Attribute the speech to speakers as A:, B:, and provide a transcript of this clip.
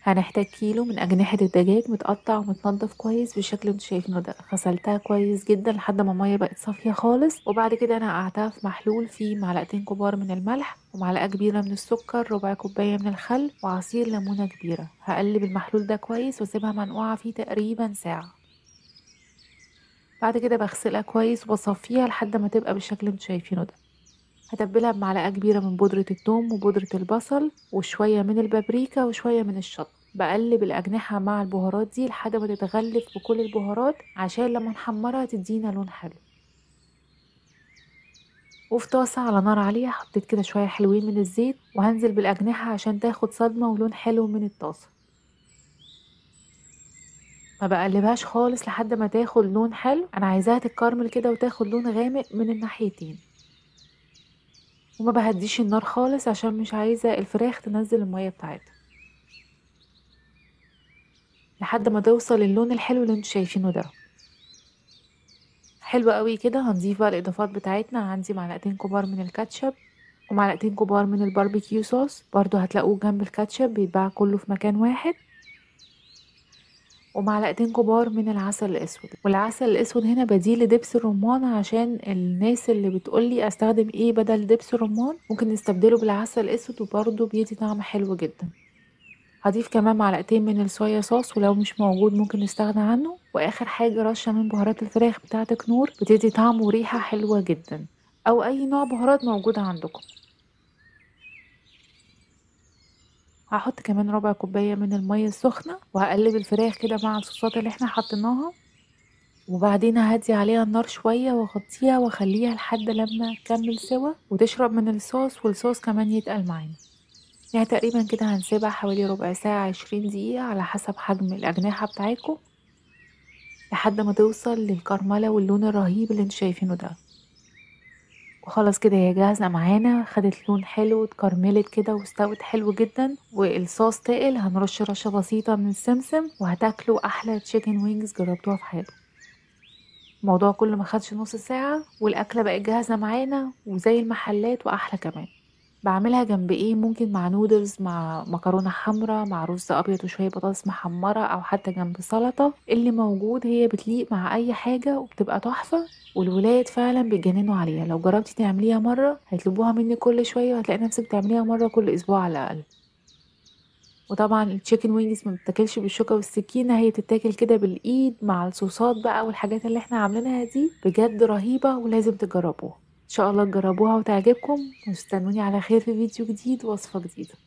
A: هنحتاج كيلو من أجنحة الدجاج متقطع ومتنضف كويس بالشكل اللي انتوا شايفينه ده غسلتها كويس جدا لحد ما المية بقت صافية خالص وبعد كده أنا قعدتها في محلول فيه معلقتين كبار من الملح ومعلقة كبيرة من السكر ربع كوباية من الخل وعصير ليمونة كبيرة هقلب المحلول ده كويس واسيبها منقوعة فيه تقريبا ساعة بعد كده بغسلها كويس وبصفيها لحد ما تبقى بالشكل اللي انتوا شايفينه ده هتبلها بمعلقة كبيرة من بودرة الثوم وبودرة البصل وشوية من البابريكا وشوية من الشطة بقلب الأجنحة مع البهارات دي لحد ما تتغلف بكل البهارات عشان لما نحمرها تدينا لون حلو وفي طاسة على نار عالية حطيت كده شوية حلوين من الزيت وهنزل بالأجنحة عشان تاخد صدمة ولون حلو من الطاسة ما بقلبهاش خالص لحد ما تاخد لون حلو انا عايزاها تتكرمل كده وتاخد لون غامق من الناحيتين وما بهديش النار خالص عشان مش عايزة الفراخ تنزل المية بتاعتها لحد ما توصل اللون الحلو اللي انتوا شايفينه ده حلو قوي كده هنضيف بقى الاضافات بتاعتنا عندي معلقتين كبار من الكاتشب ومعلقتين كبار من الباربيكيو صوص برضو هتلاقوه جنب الكاتشب بيتباع كله في مكان واحد ومعلقتين كبار من العسل الاسود والعسل الاسود هنا بديل لدبس الرمان عشان الناس اللي بتقولي استخدم ايه بدل دبس الرمان ممكن نستبدله بالعسل الاسود وبرده بيدي طعم حلو جدا هضيف كمان معلقتين من الصويا صوص ولو مش موجود ممكن نستغنى عنه واخر حاجه رشه من بهارات الفراخ بتاعه كنور بتدي طعم وريحه حلوه جدا او اي نوع بهارات موجود عندكم هحط كمان ربع كوبايه من الميه السخنه وهقلب الفراخ كده مع الصوصات اللي احنا حطيناها وبعدين هدي عليها النار شويه واغطيها واخليها لحد لما تكمل سوا وتشرب من الصوص والصوص كمان يتقل معانا يعني تقريبا كده هنسيبها حوالي ربع ساعة عشرين دقيقة على حسب حجم الأجنحة بتاعتكم لحد ما توصل للكرملة واللون الرهيب اللي انتوا شايفينه ده وخلاص كده هي جاهزة معانا خدت لون حلو اتكرملت كده واستوت حلو جدا والصوص تقل هنرش رشة بسيطة من السمسم وهتاكلوا أحلى تشيكن وينجز جربتوها في حياتكم الموضوع كله ما خدش نص ساعة والأكلة بقت جاهزة معانا وزي المحلات وأحلى كمان بعملها جنب ايه ممكن مع نودلز مع مكرونه حمراء مع رز ابيض وشويه بطاطس محمره او حتى جنب سلطه اللي موجود هي بتليق مع اي حاجه وبتبقى تحفه والولاد فعلا بيتجننوا عليها لو جربتي تعمليها مره هيطلبوها مني كل شويه وهتلاقي نفسك تعمليها مره كل اسبوع على الاقل وطبعا التشيكن وينجز ما بتاكلش بالشوكه والسكينه هي تتاكل كده بالايد مع الصوصات بقى والحاجات اللي احنا عاملينها دي بجد رهيبه ولازم تجربوها ان شاء الله تجربوها وتعجبكم واستنوني على خير في فيديو جديد ووصفه جديده